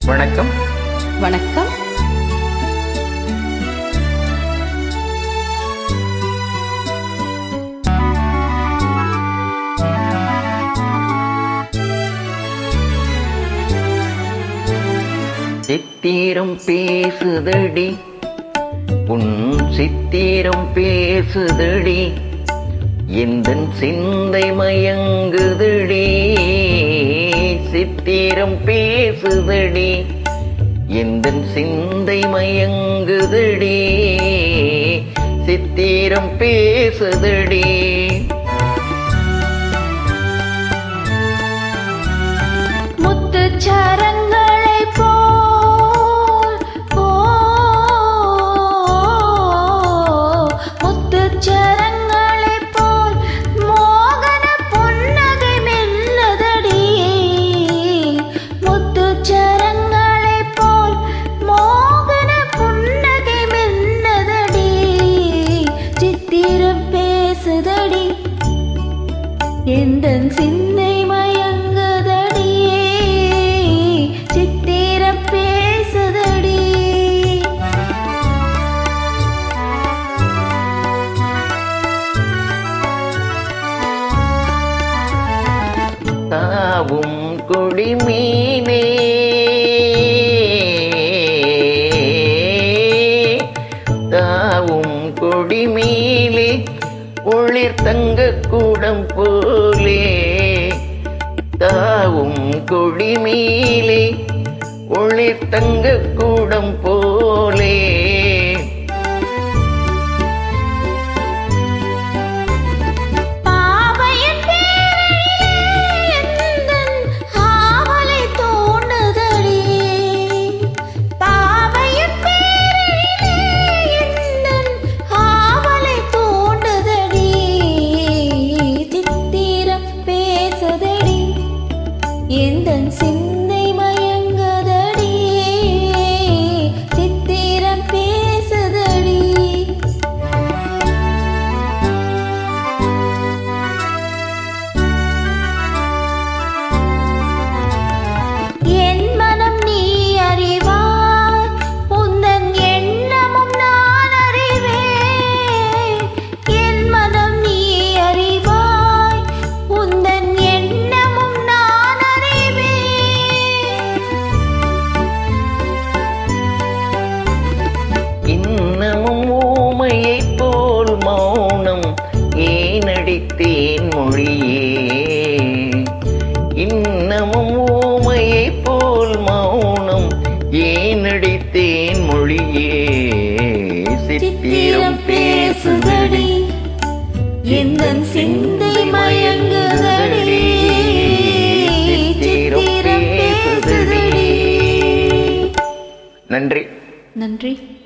வணக்கம் வணக்கம் சித்திரம் பேசுதடி உன் சித்திரம் பேசுதடி எந்த சிந்தை மயங்குதடி சித்திரம் பேசுதடி எந்த சிந்தை மயங்குதடி சித்திரம் பேசுதடி முத்துச்சரங்களை போல் போ முத்துச்சரங்களை போல் மோகன புன்னகை மெல்லதடி முத்துச்சரங்களை போல் மோகன புன்னகை மெல்லதடி சித்திரம் பேசுதடி எந்தன் சிந்தை மயங்குதடியே சித்திர பேசுதடி தாவும் கொடிமீனே தாவும் கொடிமீலே ஒளிர் தங்க கூடம் போலே தாவும் கொடிமீலே ஒளிர் தங்க கூடம் போலே பாவையின் பேரையிலே எந்தன் ஆவலை தூண்டுதடி பாவையின் பேரையிலே எந்தன் ஆவலை தூண்டுதடி சித்திரம் பேசுதடி எந்தன் சிந்தை மயங்குதடி சித்திரம் பேசுதடி என் மனம் நீ அறிவாய் உந்தன் எண்ணமும் நான் அறிவேன் என் மனம் நீ அறிவாய் உந்தன் எண்ணமும் நான் அறிவேன் இன்னமும் ஊமையைப் போல் மௌனம் ஏனடித்தேன் மொழியே இன்னமும் ஊமையைப் போல் மௌனம் ஏனடித்தேன் மொழியே சித்திரம் பேசுதடி எந்தன் சிந்தை மயங்குதடி சித்திரம் பேசுதடி நன்றி நன்றி